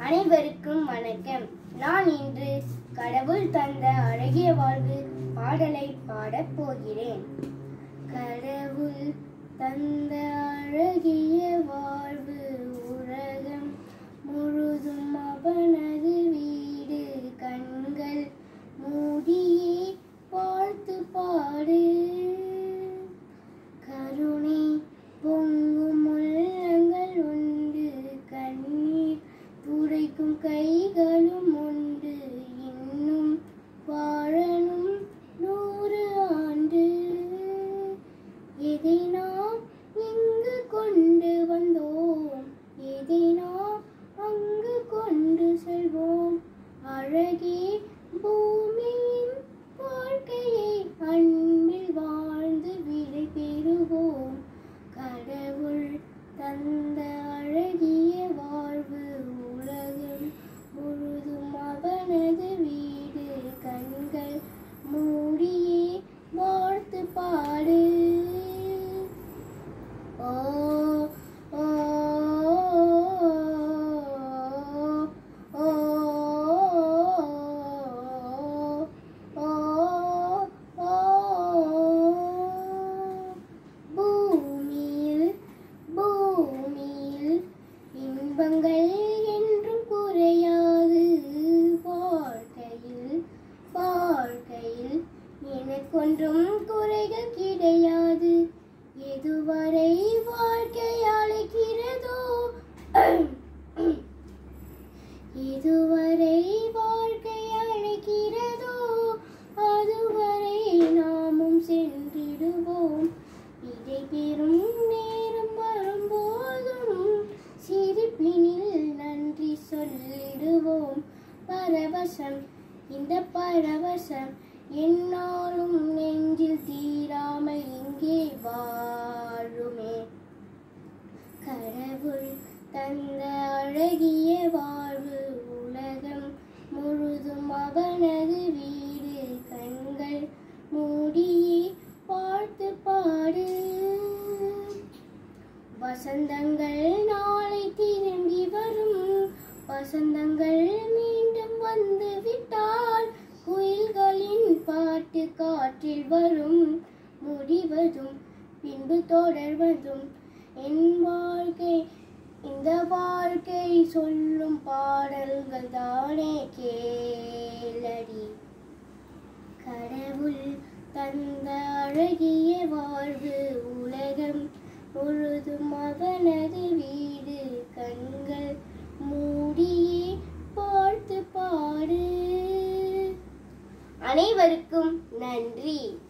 அனைவருக்கும் வணக்கம் நான் இன்று கடவுள் தந்த அழகிய வாழ்வு பாடலை பாடப் போகிறேன் கடவுள் தந்த அழகிய வாழ்வு உலகம் முழுதும் அவனது வீடு கண்கள் மூடியே வாழ்த்து பாடு கருணை பொங்கும் உள்ளங்கள் உண்டு கண்ணீர் துடைக்கும் கைகளும் உண்டு இன்னும் வாழணும் நூறு ஆண்டு எதை நாம் இங்கு கொண்டு வந்தோம் எதை நாம் அங்கு கொண்டு செல்வோம் அழகே பூமியின் வாழ்க்கையை அன்பில் வாழ்ந்து விடை பெறுவோம் கடவுள் தந்த அழகிய வாழ்வு உலகம் முழுதும் அவனது வீடு கண்கள் மூடியே வாழ்த்து பாடு ஓ ஓ ஓ பூமியில் பூமியில் இன்பங்கள் என்றும் குறையாது வாழ்க்கையில் வாழ்க்கையில் எனக்கொன்றும் குறைகள் கிடையாது எதுவரை வாழ்க்கை அழைக்கிறதோ இதுவரை வாழ்க்கை அழைக்கிறதோ அதுவரை நாமும் சென்றிடுவோம் இதை பெறும் நேரம் வரும்போதும் சிரிப்பினில் நன்றி சொல்லிடுவோம் பரவசம் இந்த பரவசம் என்னாலும் நெஞ்சில் தீராமல் இங்கே வாழுமே கடவுள் தந்த அழகிய வாழ்வு உலகம் முழுதும் அவனது வீடு கண்கள் மூடியே வாழ்த்து பாடு வசந்தங்கள் நாளை திரும்பி வரும் வசந்தங்கள் மீண்டும் வந்து விட்டால் குயில்களின் பாட்டு காற்றில் வரும் முடிவதும் பின்பு தொடர்வதும் என் வாழ்க்கை இந்த வாழ்க்கை சொல்லும் பாடல்கள் தானே கேளடி கடவுள் தந்த அழகிய வாழ்வு உலகம் முழுதும் அவனது வீடு கண்கள் மூடியே வாழ்த்து பாடு அனைவருக்கும் நன்றி